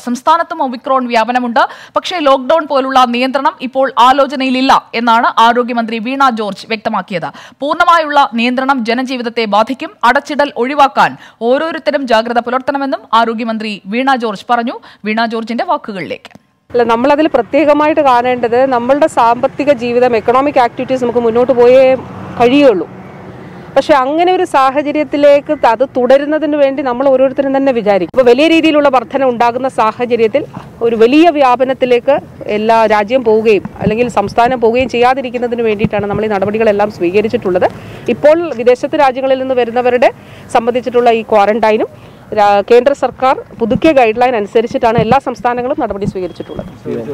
സംസ്ഥാനത്തും ഒമിക്രോൺ വ്യാപനമുണ്ട് പക്ഷേ ലോക്ഡൌൺ പോലുള്ള നിയന്ത്രണം ഇപ്പോൾ ആലോചനയിലില്ല എന്നാണ് ആരോഗ്യമന്ത്രി വീണ ജോർജ് വ്യക്തമാക്കിയത് പൂർണ്ണമായുള്ള നിയന്ത്രണം ജനജീവിതത്തെ ബാധിക്കും അടച്ചിടൽ ഒഴിവാക്കാൻ ഓരോരുത്തരും ജാഗ്രത പുലർത്തണമെന്നും ആരോഗ്യമന്ത്രി വീണ ജോർജ് പറഞ്ഞു വീണ ജോർജിന്റെ വാക്കുകളിലേക്ക് അല്ല നമ്മളതിൽ പ്രത്യേകമായിട്ട് കാണേണ്ടത് നമ്മളുടെ സാമ്പത്തിക ജീവിതം എക്കണോമിക് ആക്ടിവിറ്റീസ് നമുക്ക് മുന്നോട്ട് പോയേ കഴിയുള്ളൂ പക്ഷെ അങ്ങനെ ഒരു സാഹചര്യത്തിലേക്ക് അത് തുടരുന്നതിന് വേണ്ടി നമ്മൾ ഓരോരുത്തരും തന്നെ വിചാരിക്കും ഇപ്പോൾ വലിയ രീതിയിലുള്ള വർധന ഉണ്ടാകുന്ന സാഹചര്യത്തിൽ ഒരു വലിയ വ്യാപനത്തിലേക്ക് എല്ലാ രാജ്യം പോവുകയും അല്ലെങ്കിൽ സംസ്ഥാനം പോവുകയും ചെയ്യാതിരിക്കുന്നതിന് വേണ്ടിയിട്ടാണ് നമ്മൾ ഈ നടപടികളെല്ലാം സ്വീകരിച്ചിട്ടുള്ളത് ഇപ്പോൾ വിദേശത്ത് രാജ്യങ്ങളിൽ നിന്ന് വരുന്നവരുടെ സംബന്ധിച്ചിട്ടുള്ള ഈ ക്വാറന്റൈനും രാ- കേന്ദ്ര സർക്കാർ പുതുക്കിയ ഗൈഡ് ലൈൻ അനുസരിച്ചിട്ടാണ് എല്ലാ സംസ്ഥാനങ്ങളും നടപടി സ്വീകരിച്ചിട്ടുള്ളത്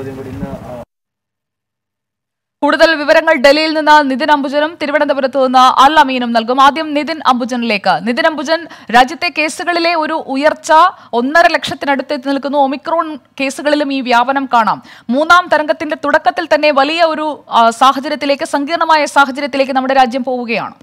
കൂടുതൽ വിവരങ്ങൾ ഡൽഹിയിൽ നിന്ന് നിതിൻ അംബുജനും തിരുവനന്തപുരത്ത് നിന്ന് അൽ അമീനും നൽകും ആദ്യം നിതിൻ അംബുജനിലേക്ക് നിതിൻ അംബുജൻ രാജ്യത്തെ കേസുകളിലെ ഒരു ഉയർച്ച ഒന്നര ലക്ഷത്തിനടുത്ത് എത്തി നിൽക്കുന്നു ഒമിക്രോൺ കേസുകളിലും ഈ വ്യാപനം കാണാം മൂന്നാം തരംഗത്തിന്റെ തുടക്കത്തിൽ തന്നെ വലിയ ഒരു ആ, സാഹചര്യത്തിലേക്ക് സങ്കീർണമായ സാഹചര്യത്തിലേക്ക് നമ്മുടെ രാജ്യം പോവുകയാണ്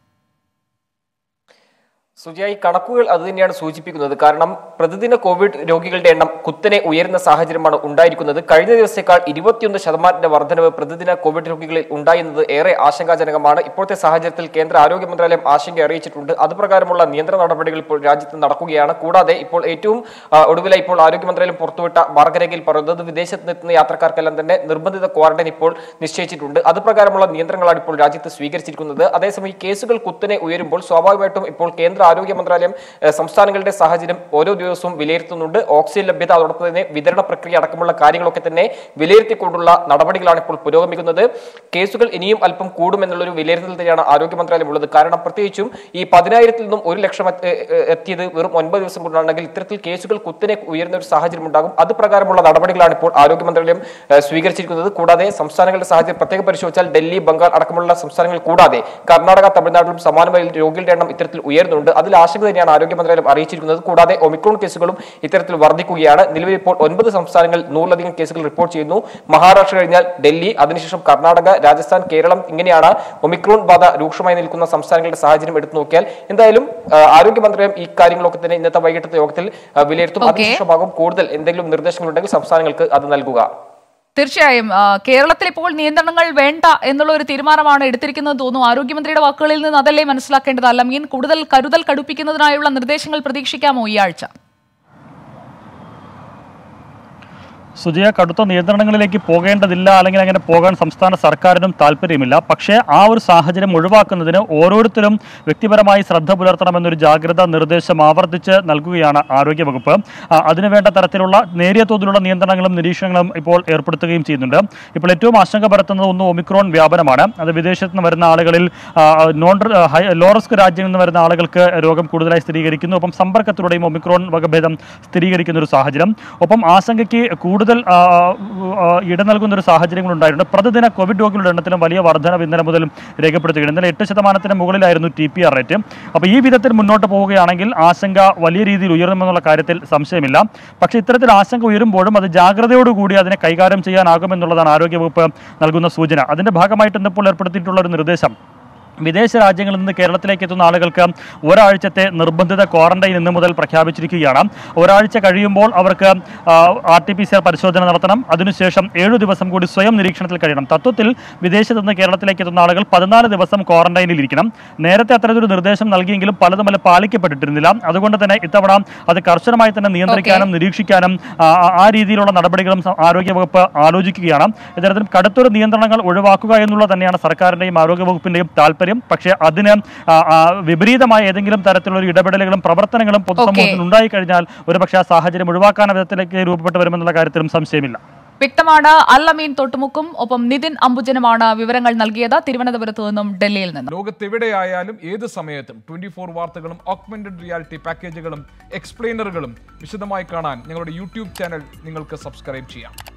സുജയ ഈ കണക്കുകൾ അത് തന്നെയാണ് സൂചിപ്പിക്കുന്നത് കാരണം പ്രതിദിന കോവിഡ് രോഗികളുടെ എണ്ണം കുത്തനെ ഉയരുന്ന സാഹചര്യമാണ് ഉണ്ടായിരിക്കുന്നത് കഴിഞ്ഞ ദിവസത്തേക്കാൾ ഇരുപത്തിയൊന്ന് ശതമാനത്തിന്റെ വർധനവ് പ്രതിദിന കോവിഡ് രോഗികളിൽ ഉണ്ടായെന്നത് ഏറെ ആശങ്കാജനകമാണ് ഇപ്പോഴത്തെ സാഹചര്യത്തിൽ കേന്ദ്ര ആരോഗ്യ മന്ത്രാലയം ആശങ്ക അറിയിച്ചിട്ടുണ്ട് അതുപ്രകാരമുള്ള നിയന്ത്രണ നടപടികൾ ഇപ്പോൾ രാജ്യത്ത് നടക്കുകയാണ് കൂടാതെ ഇപ്പോൾ ഏറ്റവും ആ, ഒടുവിലായി ഇപ്പോൾ ആരോഗ്യ മന്ത്രാലയം പുറത്തുവിട്ട മാർഗരേഖയിൽ പറയുന്നത് വിദേശത്ത് നിന്നെത്തുന്ന യാത്രക്കാർക്കെല്ലാം തന്നെ നിർബന്ധിത ക്വാറന്റൈൻ ഇപ്പോൾ നിശ്ചയിച്ചിട്ടുണ്ട് അതുപ്രകാരമുള്ള നിയന്ത്രണങ്ങളാണ് ഇപ്പോൾ രാജ്യത്ത് സ്വീകരിച്ചിരിക്കുന്നത് അതേസമയം ഈ കേസുകൾ കുത്തനെ ഉയരുമ്പോൾ സ്വാഭാവികമായിട്ടും ഇപ്പോൾ കേന്ദ്ര ആരോഗ്യ മന്ത്രാലയം ഏഹ്, സംസ്ഥാനങ്ങളുടെ സാഹചര്യം ഓരോ ദിവസവും വിലയിരുത്തുന്നുണ്ട് ഓക്സിജൻ ലഭ്യത അതോടൊപ്പം തന്നെ വിതരണ പ്രക്രിയ അടക്കമുള്ള കാര്യങ്ങളൊക്കെ തന്നെ വിലയിരുത്തിക്കൊണ്ടുള്ള നടപടികളാണ് ഇപ്പോൾ പുരോഗമിക്കുന്നത് കേസുകൾ ഇനിയും അല്പം കൂടുമെന്നുള്ളൊരു വിലയിരുത്തൽ തന്നെയാണ് ആരോഗ്യ മന്ത്രാലയം ഉള്ളത് കാരണം പ്രത്യേകിച്ചും ഈ പതിനായിരത്തിൽ നിന്നും ഒരു ലക്ഷം എത്തി- ഏഹ്, എത്തിയത് വെറും ഒൻപത് ദിവസം കൊണ്ടാണെങ്കിൽ ഇത്തരത്തിൽ കേസുകൾ കുത്തനെ ഉയരുന്ന ഒരു സാഹചര്യം ഉണ്ടാകും അത് പ്രകാരമുള്ള നടപടികളാണ് ഇപ്പോൾ ആരോഗ്യ മന്ത്രാലയം ഏഹ്, സ്വീകരിച്ചിരിക്കുന്നത് കൂടാതെ സംസ്ഥാനങ്ങളുടെ സാഹചര്യം പ്രത്യേകം പരിശോധിച്ചാൽ ഡൽഹി ബംഗാൾ അടക്കമുള്ള സംസ്ഥാനങ്ങൾ കൂടാതെ കർണാടക തമിഴ്നാട്ടിലും സമാനമായ രോഗികളുടെ എണ്ണം ഇത്തരത്തിൽ ഉയരുന്നുണ്ട് അതിൽ ആശങ്ക തന്നെയാണ് ആരോഗ്യ മന്ത്രാലയം അറിയിച്ചിരിക്കുന്നത് കൂടാതെ ഒമിക്രോൺ കേസുകളും ഇത്തരത്തിൽ വർദ്ധിക്കുകയാണ് നിലവിൽ ഇപ്പോൾ ഒൻപത് സംസ്ഥാനങ്ങളിൽ നൂറിലധികം കേസുകൾ റിപ്പോർട്ട് ചെയ്യുന്നു മഹാരാഷ്ട്ര കഴിഞ്ഞാൽ ഡൽഹി അതിനുശേഷം കർണാടക രാജസ്ഥാൻ കേരളം ഇങ്ങനെയാണ് ഒമിക്രോൺ ബാധ രൂക്ഷമായി നിൽക്കുന്ന സംസ്ഥാനങ്ങളുടെ സാഹചര്യം എടുത്തു നോക്കിയാൽ എന്തായാലും ആ, ആരോഗ്യ മന്ത്രാലയം ഈ കാര്യങ്ങളൊക്കെ തന്നെ ഇന്നത്തെ വൈകിട്ടത്തെ യോഗത്തിൽ ആ, വിലയിരുത്തും Okay. അതിനുശേഷമാകും കൂടുതൽ എന്തെങ്കിലും നിർദ്ദേശങ്ങളുണ്ടെങ്കിൽ സംസ്ഥാനങ്ങൾക്ക് അത് നൽകുക തീർച്ചയായും ആ, കേരളത്തിൽ ഇപ്പോൾ നിയന്ത്രണങ്ങൾ വേണ്ട എന്നുള്ള ഒരു തീരുമാനമാണ് എടുത്തിരിക്കുന്നത് തോന്നുന്നു ആരോഗ്യമന്ത്രിയുടെ വാക്കുകളിൽ നിന്ന് അതല്ലേ മനസ്സിലാക്കേണ്ടത് അല്ല മീൻ കൂടുതൽ കരുതൽ കടുപ്പിക്കുന്നതിനായുള്ള നിർദ്ദേശങ്ങൾ പ്രതീക്ഷിക്കാമോ ഈ ആഴ്ച സുജയ കടുത്ത നിയന്ത്രണങ്ങളിലേക്ക് പോകേണ്ടതില്ല അല്ലെങ്കിൽ അങ്ങനെ പോകാൻ സംസ്ഥാന സർക്കാരിനും താല്പര്യമില്ല പക്ഷേ ആ ഒരു സാഹചര്യം ഒഴിവാക്കുന്നതിന് ഓരോരുത്തരും വ്യക്തിപരമായി ശ്രദ്ധ പുലർത്തണമെന്നൊരു ജാഗ്രതാ നിർദ്ദേശം ആവർത്തിച്ച് നൽകുകയാണ് ആരോഗ്യവകുപ്പ് ആ, അതിനുവേണ്ട തരത്തിലുള്ള നേരിയ തോതിലുള്ള നിയന്ത്രണങ്ങളും നിരീക്ഷണങ്ങളും ഇപ്പോൾ ഏർപ്പെടുത്തുകയും ചെയ്യുന്നുണ്ട് ഇപ്പോൾ ഏറ്റവും ആശങ്ക പരത്തുന്നത് ഒന്ന് ഒമിക്രോൺ വ്യാപനമാണ് അത് വിദേശത്ത് നിന്ന് വരുന്ന ആളുകളിൽ ആ, നോൺ ഹൈ ലോ റിസ്ക് രാജ്യങ്ങളിൽ നിന്ന് വരുന്ന ആളുകൾക്ക് രോഗം കൂടുതലായി സ്ഥിരീകരിക്കുന്നു ഒപ്പം സമ്പർക്കത്തിലൂടെയും ഒമിക്രോൺ വകഭേദം സ്ഥിരീകരിക്കുന്ന ഒരു സാഹചര്യം ഒപ്പം ആശങ്കയ്ക്ക് കൂടുതൽ ആ, ആ, ഇട നൽകുന്ന ഒരു സാഹചര്യങ്ങൾ ഉണ്ടായിട്ടുണ്ട് പ്രതിദിന കോവിഡ് രോഗികളുടെ എണ്ണത്തിലും വലിയ വർധന ഇന്നലെ മുതൽ രേഖപ്പെടുത്തുകയാണ് ഇന്നലെ എട്ട് ശതമാനത്തിന് മുകളിലായിരുന്നു ടി പി ആർ റേറ്റ് അപ്പോൾ ഈ വിധത്തിൽ മുന്നോട്ട് പോവുകയാണെങ്കിൽ ആശങ്ക വലിയ രീതിയിൽ ഉയരുമെന്നുള്ള കാര്യത്തിൽ സംശയമില്ല പക്ഷേ ഇത്തരത്തിൽ ആശങ്ക ഉയരുമ്പോഴും അത് ജാഗ്രതയോടുകൂടി അതിനെ കൈകാര്യം ചെയ്യാനാകുമെന്നുള്ളതാണ് ആരോഗ്യവകുപ്പ് നൽകുന്ന സൂചന അതിന്റെ ഭാഗമായിട്ട് ഇന്നിപ്പോൾ ഏർപ്പെടുത്തിയിട്ടുള്ള ഒരു നിർദ്ദേശം വിദേശ രാജ്യങ്ങളിൽ നിന്ന് കേരളത്തിലേക്ക് എത്തുന്ന ആളുകൾക്ക് ഒരാഴ്ചത്തെ നിർബന്ധിത ക്വാറന്റൈൻ ഇന്ന് മുതൽ പ്രഖ്യാപിച്ചിരിക്കുകയാണ് ഒരാഴ്ച കഴിയുമ്പോൾ അവർക്ക് R T P C R പരിശോധന നടത്തണം അതിനുശേഷം ഏഴു ദിവസം കൂടി സ്വയം നിരീക്ഷണത്തിൽ കഴിയണം തത്വത്തിൽ വിദേശത്ത് നിന്ന് കേരളത്തിലേക്ക് എത്തുന്ന ആളുകൾ പതിനാല് ദിവസം ക്വാറന്റൈനിൽ ഇരിക്കണം നേരത്തെ അത്തരത്തിലൊരു നിർദ്ദേശം നൽകിയെങ്കിലും പലതും അല്ല പാലിക്കപ്പെട്ടിട്ടിരുന്നില്ല അതുകൊണ്ട് തന്നെ ഇത്തവണ അത് കർശനമായി തന്നെ നിയന്ത്രിക്കാനും നിരീക്ഷിക്കാനും ആ, ആ- ആ രീതിയിലുള്ള നടപടികളും സ- ആരോഗ്യവകുപ്പ് ആലോചിക്കുകയാണ് ഇത്തരത്തിൽ കടുത്തൊരു നിയന്ത്രണങ്ങൾ ഒഴിവാക്കുക എന്നുള്ളത് തന്നെയാണ് സർക്കാരിന്റെയും ആരോഗ്യവകുപ്പിന്റെയും താല്പര്യം പക്ഷേ അതിന് ആ, ആ, വിപരീതമായ ഏതെങ്കിലും തരത്തിലുള്ള ഒരു ഇടപെടലുകളും പ്രവർത്തനങ്ങളും പൊതുസമൂഹത്തിൽ ഉണ്ടായി കഴിഞ്ഞാൽ ഒരുപക്ഷെ ആ സാഹചര്യം ഒഴിവാക്കാൻ വിധത്തിലേക്ക് രൂപപ്പെട്ട് വരുമെന്നുള്ള കാര്യത്തിലും സംശയമില്ല വ്യക്തമാണ് അൽ അമീൻ തൊട്ടുമുക്കും ഒപ്പം നിതിൻ അംബുജനുമാണ് വിവരങ്ങൾ നൽകിയത് തിരുവനന്തപുരത്ത് നിന്നും ഡൽഹിയിൽ നിന്നും ലോകത്തെവിടെയായാലും ഏത് സമയത്തും ട്വന്റി ഫോർ വാർത്തകളും ഓഗ്മെന്റഡ് റിയാലിറ്റി പാക്കേജുകളും എക്സ്പ്ലെയിനറുകളും വിശദമായി കാണാൻ ഞങ്ങളുടെ യൂട്യൂബ് ചാനൽ നിങ്ങൾക്ക് സബ്സ്ക്രൈബ് ചെയ്യാം